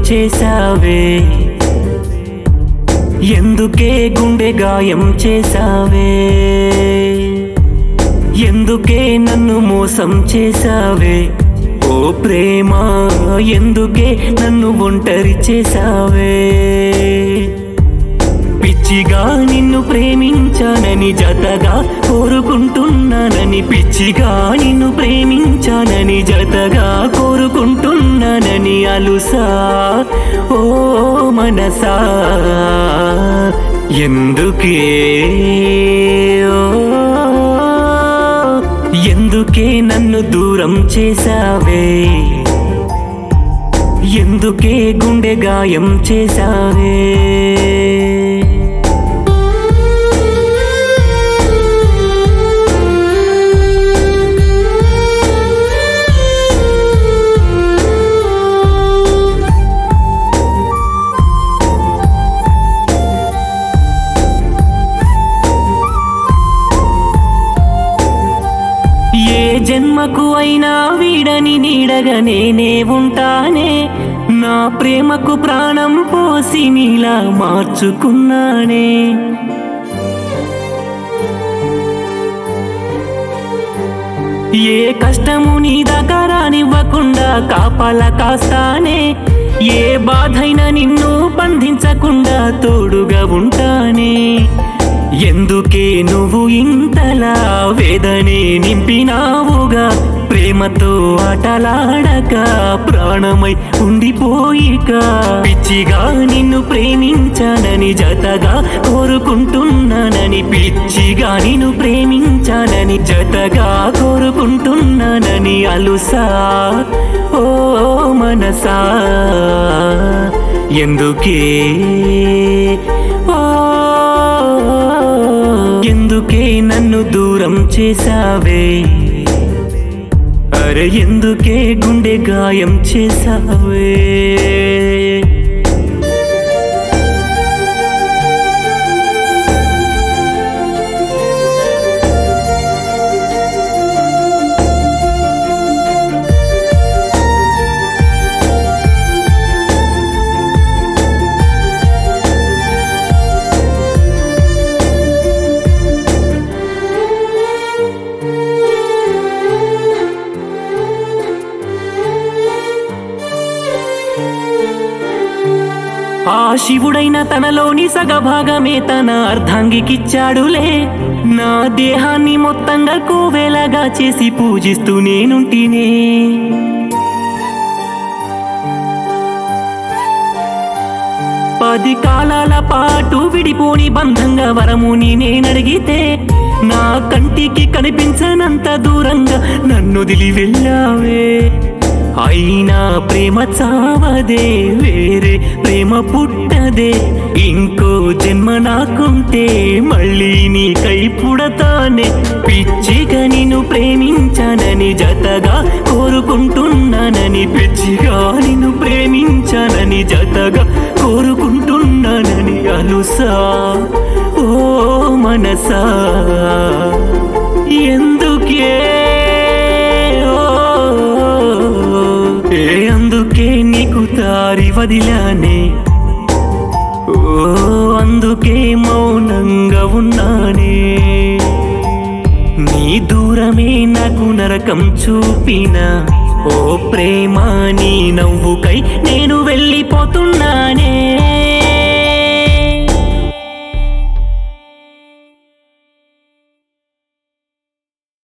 చేసావే ఎందుకే గుండె గాయం చేసావే ఎందుకే నన్ను మోసం చేసావే ఓ ప్రేమ ఎందుకే నన్ను ఒంటరి చేసావే పిచ్చిగా నిన్ను ప్రేమించానని జతగా కోరుకుంటున్నానని పిచ్చిగా నిన్ను ప్రేమించానని జతగా కోరుకుంటున్నానని అలుసా ఓ మనసా ఎందుకే ఓ, ఎందుకే నన్ను దూరం చేసావే ఎందుకే గుండె గాయం చేసావే ఏ జన్మకు అయినా వీడని నీడగా నేనే ఉంటానే నా ప్రేమకు ప్రాణం పోసి నీలా మార్చుకున్నానే ఏ కష్టము నీ దగ్గరానివ్వకుండా కాపల కాస్తానే ఏ బాధైనా నిన్ను బంధించకుండా తోడుగా ఉంటానే ఎందుకే నువ్వు ఇంతలా వేదనే నింపినావుగా ప్రేమతో ఆటలాడక ప్రాణమై ఉండిపోయిక పిచ్చిగా నిన్ను ప్రేమించానని జతగా కోరుకుంటున్నానని పిచ్చిగా నిన్ను ప్రేమించానని జతగా కోరుకుంటున్నానని అలుసా ఓ మనసా ఎందుకే ఓ ఎందుకే నన్ను దూరం చేసావే అరే ఎందుకే గుండె గాయం చేసావే ఆ శివుడైన తనలోని సగభాగమే తన అర్ధాంగికిచ్చాడులే నా దేహాన్ని మొత్తంగా కోవేలాగా చేసి పూజిస్తూ నేనుంటినే పది కాలాల పాటు విడిపోని బంధంగా వరముని నేనడిగితే నా కంటికి కనిపించనంత దూరంగా నన్ను దిలి వెళ్ళావే అయినా ప్రేమ చావదే వేరే ప్రేమ పుట్టదే ఇంకో జన్మ నాకుంటే మళ్ళీ నీకై పుడతానే పిచ్చిగా నిన్ను ప్రేమించానని జతగా కోరుకుంటున్నానని పిచ్చిగా నిన్ను ప్రేమించానని జతగా కోరుకుంటున్నానని అలుసా ఓ మనసా ఎందుకే ఓ, ఏ అందుకే నీకు దారి వదిలానే ఓ అందుకే మౌనంగా ఉన్నానే నీ దూరమే నాకు నరకం చూపిన ఓ ప్రేమ నీ నవ్వుకై నేను వెళ్ళిపోతున్నానే